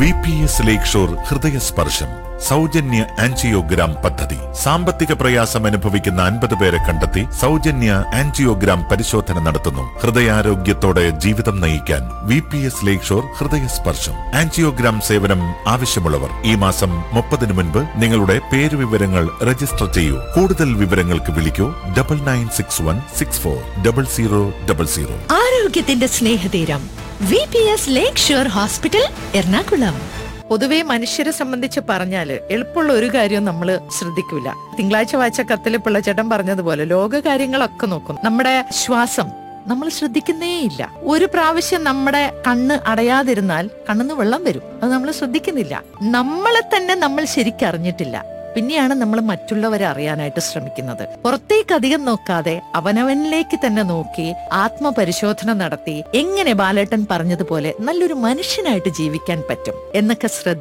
V P S lakeshore ഹൃദയസ്പർശം സൗജന്യ angiogram പദ്ധതി സാമ്പത്തിക പ്രയാസം അനുഭവിക്കുന്ന അൻപത് പേരെ കണ്ടെത്തി സൗജന്യ ആൻജിയോഗ്രാം പരിശോധന നടത്തുന്നു ഹൃദയാരോഗ്യത്തോടെ ജീവിതം നയിക്കാൻ V P S lakeshore ഹൃദയസ്പർശം ആൻജിയോഗ്രാം സേവനം ആവശ്യമുള്ളവർ ഈ മാസം മുപ്പതിനു മുൻപ് നിങ്ങളുടെ പേരുവിവരങ്ങൾ രജിസ്റ്റർ ചെയ്യൂ കൂടുതൽ വിവരങ്ങൾക്ക് വിളിക്കൂ double nine six one six four double zero double zero ആരോഗ്യത്തിന്റെ സ്നേഹതീരം V P S lakeshore hospital Ernakulam പൊതുവെ മനുഷ്യരെ സംബന്ധിച്ച് പറഞ്ഞാല് എളുപ്പമുള്ള ഒരു കാര്യവും നമ്മൾ ശ്രദ്ധിക്കൂല തിങ്കളാഴ്ച വായിച്ച കത്തില് പിള്ളച്ചേട്ടൻ പറഞ്ഞതുപോലെ ലോക കാര്യങ്ങളൊക്കെ നോക്കും നമ്മുടെ ശ്വാസം നമ്മൾ ശ്രദ്ധിക്കുന്നേയില്ല ഒരു പ്രാവശ്യം നമ്മുടെ കണ്ണ് അടയാതിരുന്നാൽ കണ്ണിന്ന് വെള്ളം വരും അത് നമ്മൾ ശ്രദ്ധിക്കുന്നില്ല നമ്മളെ തന്നെ നമ്മൾ ശരിക്കറിഞ്ഞിട്ടില്ല പിന്നെയാണ് നമ്മൾ മറ്റുള്ളവരെ അറിയാനായിട്ട് ശ്രമിക്കുന്നത് പുറത്തേക്ക് അധികം നോക്കാതെ അവനവനിലേക്ക് തന്നെ നോക്കി ആത്മപരിശോധന നടത്തി എങ്ങനെ ബാലേട്ടൻ പറഞ്ഞതുപോലെ നല്ലൊരു മനുഷ്യനായിട്ട് ജീവിക്കാൻ പറ്റും എന്നൊക്കെ ശ്രദ്ധ